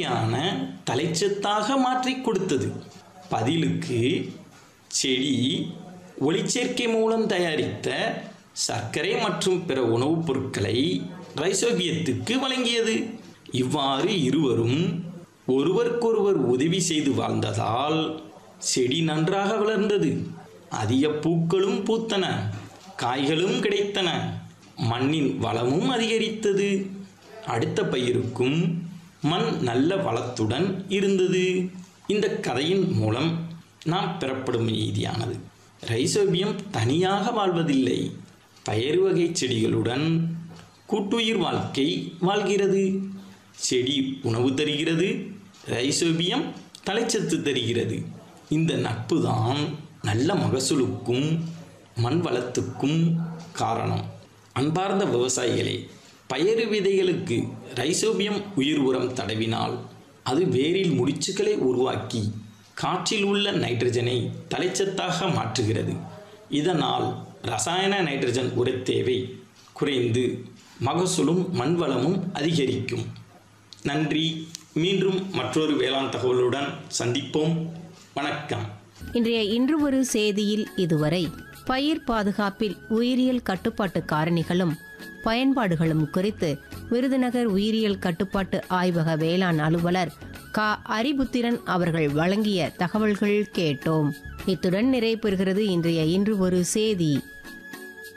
முழுமையான தலைச்சத்தாக மாற்றி கொடுத்தது பதிலுக்கு செடி ஒளிச்சேர்க்கை மூலம் தயாரித்த சர்க்கரை மற்றும் பிற உணவுப் பொருட்களை ரைசோபியத்துக்கு வழங்கியது இவ்வாறு இருவரும் ஒருவருக்கொருவர் உதவி செய்து வாழ்ந்ததால் செடி நன்றாக வளர்ந்தது அதிக பூக்களும் பூத்தன காய்களும் கிடைத்தன மண்ணின் வளமும் அதிகரித்தது அடுத்த பயிருக்கும் மண் நல்ல வளத்துடன் இருந்தது இந்த கதையின் மூலம் நாம் பெறப்படும் நீதியானது ரைசோபியம் தனியாக வாழ்வதில்லை பயறு வகை செடிகளுடன் கூட்டுயிர் வாழ்க்கை வாழ்கிறது செடி உணவு தருகிறது ரைசோபியம் தலைச்சத்து தருகிறது இந்த நட்பு தான் நல்ல மகசூலுக்கும் மண் வளத்துக்கும் காரணம் அன்பார்ந்த விவசாயிகளே பயறு விதைகளுக்கு ரைசோபியம் உயிர் உரம் தடவினால் அது வேரில் முடிச்சுக்களை உருவாக்கி காற்றில் உள்ள நைட்ரஜனை தலைச்சத்தாக மாற்றுகிறது இதனால் ரசாயன நைட்ரஜன் உர தேவை குறைந்து மகசூலும் மண்வளமும் அதிகரிக்கும் நன்றி மீண்டும் மற்றொரு வேளாண் தகவலுடன் சந்திப்போம் வணக்கம் இன்றைய இன்று ஒரு செய்தியில் இதுவரை பயிர் பாதுகாப்பில் உயிரியல் கட்டுப்பாட்டு காரணிகளும் பயன்பாடுகளும் குறித்து விருதுநகர் உயிரியல் கட்டுப்பாட்டு ஆய்வக வேளாண் அலுவலர் கா அரிபுத்திரன் அவர்கள் வழங்கிய தகவல்கள் கேட்டோம் இத்துடன் நிறைவு பெறுகிறது இன்றைய இன்று ஒரு செய்தி